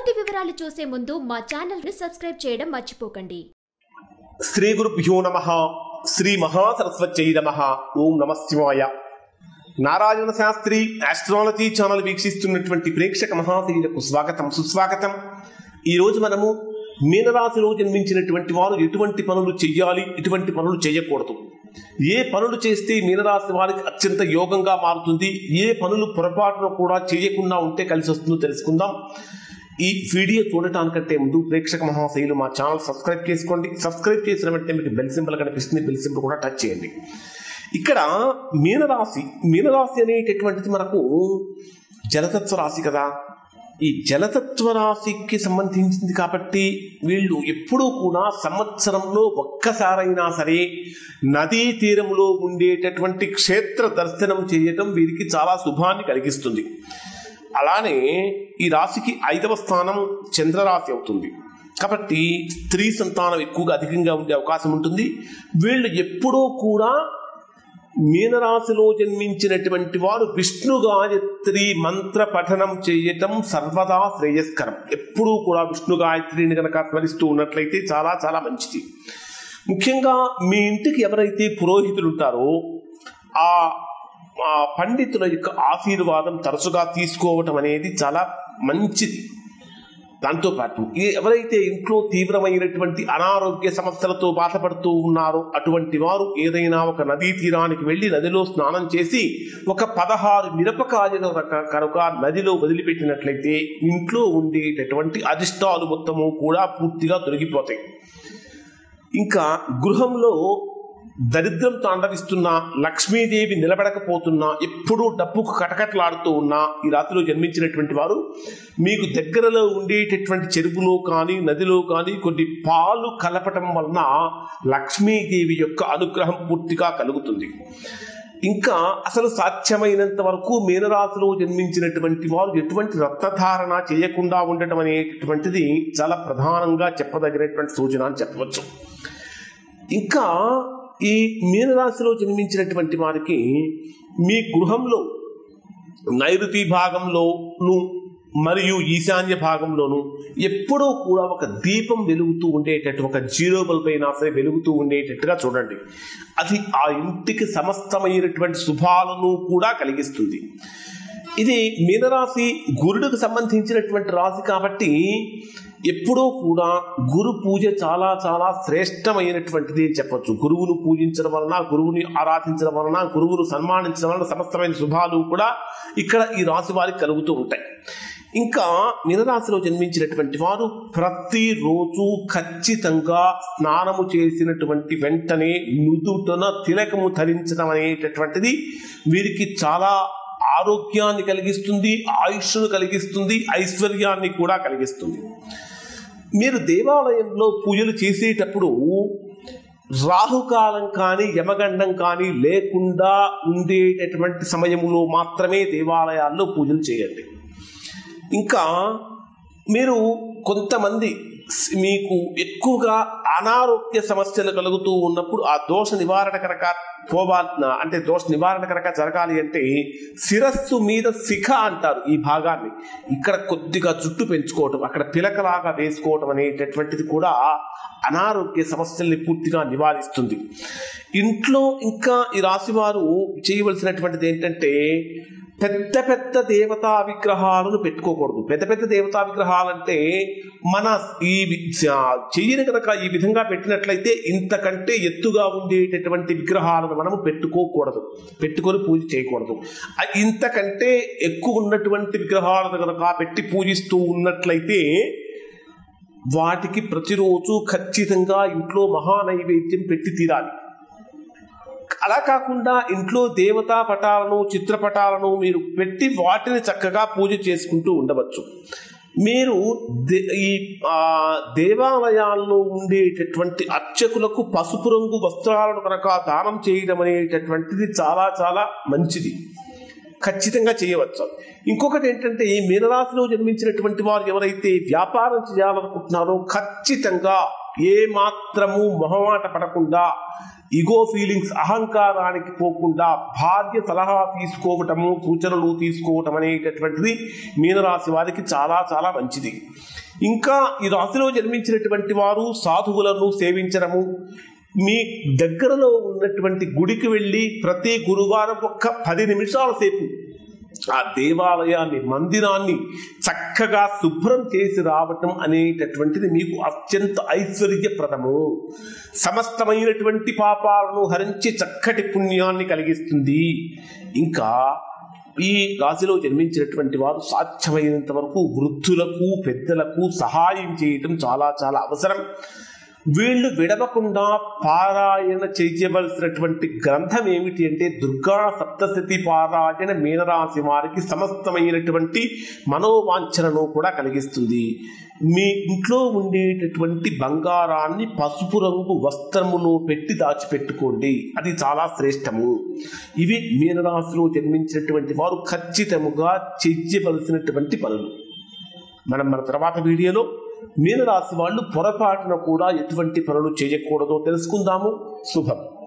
పూర్తి వివరాలు చూసే ముందు మా ఛానల్ ని సబ్స్క్రైబ్ చేయడం మర్చిపోకండి శ్రీ గురుభ్యో నమ శ్రీ మహాసరస్వత్యై నమ ఓం నమ శివాయ నారాయణ శాస్త్రి ఆస్ట్రాలజీ ఛానల్ వీక్షిస్తున్నటువంటి ప్రేక్షక మహాశీలకు స్వాగతం సుస్వాగతం ఈరోజు మనము మీనరాశిలో జన్మించినటువంటి వారు ఎటువంటి పనులు చెయ్యాలి ఎటువంటి పనులు చేయకూడదు ఏ పనులు చేస్తే మీనరాశి వారికి అత్యంత యోగంగా మారుతుంది ఏ పనులు పొరపాటున కూడా చేయకుండా ఉంటే కలిసి వస్తుందో తెలుసుకుందాం ఈ వీడియో చూడటానికంటే ముందు ప్రేక్షక మహాశైలు మా ఛానల్ సబ్స్క్రైబ్ చేసుకోండి సబ్స్క్రైబ్ చేసిన వెంటనే మీకు బెల్ సింబల్ కనిపిస్తుంది బెల్ సింబల్ కూడా టచ్ చేయండి ఇక్కడ మీనరాశి మీనరాశి అనేటటువంటిది మనకు జలతత్వ రాశి కదా ఈ జలతత్వ రాశికి సంబంధించింది కాబట్టి వీళ్ళు ఎప్పుడూ కూడా సంవత్సరంలో ఒక్కసారైనా సరే నదీ తీరంలో ఉండేటటువంటి క్షేత్ర దర్శనం చేయటం వీరికి చాలా శుభాన్ని కలిగిస్తుంది అలానే ఈ రాశికి ఐదవ స్థానం చంద్రరాశి అవుతుంది కాబట్టి స్త్రీ సంతానం ఎక్కువగా అధికంగా ఉండే అవకాశం ఉంటుంది వీళ్ళు ఎప్పుడూ కూడా మీనరాశిలో జన్మించినటువంటి వారు విష్ణు గాయత్రి మంత్ర పఠనం చేయటం సర్వదా శ్రేయస్కరం ఎప్పుడూ కూడా విష్ణు గాయత్రిని కనుక స్మరిస్తూ ఉన్నట్లయితే చాలా చాలా మంచిది ముఖ్యంగా మీ ఇంటికి ఎవరైతే పురోహితులు ఉంటారో ఆ ఆ పండితుల యొక్క ఆశీర్వాదం తరచుగా తీసుకోవటం అనేది చాలా మంచిది దాంతోపాటు ఈ ఎవరైతే ఇంట్లో తీవ్రమైనటువంటి అనారోగ్య సమస్యలతో బాధపడుతూ ఉన్నారో అటువంటి వారు ఏదైనా ఒక నదీ తీరానికి వెళ్ళి నదిలో స్నానం చేసి ఒక పదహారు మిరపకాయల రక- కనుక నదిలో వదిలిపెట్టినట్లయితే ఇంట్లో ఉండేటటువంటి అరిష్టాలు మొత్తము కూడా పూర్తిగా తొలగిపోతాయి ఇంకా గృహంలో దరిద్రం తాండవిస్తున్న లక్ష్మీదేవి నిలబడకపోతున్నా ఎప్పుడూ డబ్బుకు కటకట్లాడుతూ ఉన్న ఈ రాత్రిలో జన్మించినటువంటి వారు మీకు దగ్గరలో ఉండేటటువంటి చెరువులో కానీ నదిలో కానీ కొన్ని పాలు కలపటం వలన లక్ష్మీదేవి యొక్క అనుగ్రహం పూర్తిగా కలుగుతుంది ఇంకా అసలు సాధ్యమైనంత వరకు మీనరాశిలో జన్మించినటువంటి వారు ఎటువంటి రత్నధారణ చేయకుండా ఉండటం అనేటటువంటిది చాలా ప్రధానంగా చెప్పదగినటువంటి సూచన అని చెప్పవచ్చు ఇంకా ఈ మీనరాశిలో జన్మించినటువంటి వారికి మీ గృహంలో నైరుతి భాగంలోను మరియు ఈశాన్య భాగంలోను ఎప్పుడూ కూడా ఒక దీపం వెలుగుతూ ఉండేటట్టు ఒక జీరో బల్బ్ అయినా సరే వెలుగుతూ ఉండేటట్టుగా చూడండి అది ఆ ఇంటికి సమస్తమైనటువంటి శుభాలను కూడా కలిగిస్తుంది ఇది మీనరాశి గురుడికి సంబంధించినటువంటి రాశి కాబట్టి ఎప్పుడూ కూడా గురు పూజ చాలా చాలా శ్రేష్టమైనటువంటిది అని చెప్పొచ్చు గురువును పూజించడం వలన గురువుని ఆరాధించడం వలన గురువును సన్మానించడం వలన సమస్తమైన శుభాలు కూడా ఇక్కడ ఈ రాశి వారికి కలుగుతూ ఉంటాయి ఇంకా మీనరాశిలో జన్మించినటువంటి వారు ప్రతిరోజు ఖచ్చితంగా స్నానము చేసినటువంటి వెంటనే నుదుటన తిలకము ధరించడం అనేటటువంటిది వీరికి చాలా ఆరోగ్యాన్ని కలిగిస్తుంది ఆయుష్ను కలిగిస్తుంది ఐశ్వర్యాన్ని కూడా కలిగిస్తుంది మీరు దేవాలయంలో పూజలు చేసేటప్పుడు రాహుకాలం కానీ యమగండం కానీ లేకుండా ఉండేటటువంటి సమయంలో మాత్రమే దేవాలయాల్లో పూజలు చేయండి ఇంకా మీరు కొంతమంది స్- మీకు ఎక్కువగా అనారోగ్య సమస్యలు కలుగుతూ ఉన్నప్పుడు ఆ దోష నివారణ కనుక పోవాల అంటే దోష నివారణ కనుక జరగాలి అంటే శిరస్సు మీద శిఖ అంటారు ఈ భాగాన్ని ఇక్కడ కొద్దిగా జుట్టు పెంచుకోవటం అక్కడ పిలకలాగా వేసుకోవటం అనేటటువంటిది కూడా అనారోగ్య సమస్యల్ని పూర్తిగా నివారిస్తుంది ఇంట్లో ఇంకా ఈ రాశివారు చేయవలసినటువంటిది ఏంటంటే పెద్ద పెద్ద దేవతా విగ్రహాలను పెట్టుకోకూడదు పెద్ద పెద్ద దేవతా విగ్రహాలంటే మన ఈ వి- ఆ, చెయ్యిని కనుక ఈ విధంగా పెట్టినట్లయితే ఇంతకంటే ఎత్తుగా ఉండేటటువంటి విగ్రహాలను మనము పెట్టుకోకూడదు పెట్టుకొని పూజ చేయకూడదు ఆ, ఇంతకంటే ఎక్కువ ఉన్నటువంటి విగ్రహాలను కనుక పెట్టి పూజిస్తూ ఉన్నట్లయితే వాటికి ప్రతిరోజు ఖచ్చితంగా ఇంట్లో మహానైవేద్యం పెట్టి తీరాలి అలా కాకుండా ఇంట్లో దేవతా పటాలను చిత్రపటాలను మీరు పెట్టి వాటిని చక్కగా పూజ చేసుకుంటూ ఉండవచ్చు మీరు దే- ఈ ఆ, దేవాలయాల్లో ఉండేటటువంటి అర్చకులకు పసుపు రంగు వస్త్రాలను కనుక దానం చేయడం అనేటటువంటిది చాలా చాలా మంచిది ఖచ్చితంగా చేయవచ్చు ఇంకొకటి ఏంటంటే ఈ మీనరాశిలో జన్మించినటువంటి వారు ఎవరైతే వ్యాపారం చేయాలనుకుంటున్నారో ఖచ్చితంగా ఏ మాత్రము మొహమాట పడకుండా ఇగో ఫీలింగ్స్ అహంకారానికి పోకుండా భార్య సలహా తీసుకోవటము సూచనలు తీసుకోవటం అనేటటువంటిది మీనరాశి వారికి చాలా చాలా మంచిది ఇంకా ఈ రాశిలో జన్మించినటువంటి వారు సాధువులను సేవించడము మీ దగ్గరలో ఉన్నటువంటి గుడికి వెళ్ళి ప్రతి గురువారం ఒక్క పది నిమిషాల సేపు ఆ దేవాలయాన్ని మందిరాన్ని చక్కగా శుభ్రం చేసి రావటం అనేటటువంటిది మీకు అత్యంత ఐశ్వర్యప్రదము సమస్తమైనటువంటి పాపాలను హరించి చక్కటి పుణ్యాన్ని కలిగిస్తుంది ఇంకా ఈ రాశిలో జన్మించినటువంటి వారు సాధ్యమైనంత వరకు వృద్ధులకు పెద్దలకు సహాయం చేయటం చాలా చాలా అవసరం వీళ్ళు విడవకుండా పారాయణ చేయవలసినటువంటి గ్రంథం ఏమిటి అంటే దుర్గా సప్తశతి పారాయణ మీనరాశి వారికి సమస్తమైనటువంటి మనోవాంఛనను కూడా కలిగిస్తుంది మీ ఇంట్లో ఉండేటటువంటి బంగారాన్ని పసుపు రంగు వస్త్రములో పెట్టి దాచిపెట్టుకోండి అది చాలా శ్రేష్టము ఇవి మీనరాశిలో జన్మించినటువంటి వారు ఖచ్చితముగా చెయ్యవలసినటువంటి పనులు మనం మన తర్వాత వీడియోలో మీనరాశి వాళ్ళు పొరపాటున కూడా ఎటువంటి పనులు చేయకూడదో తెలుసుకుందాము శుభం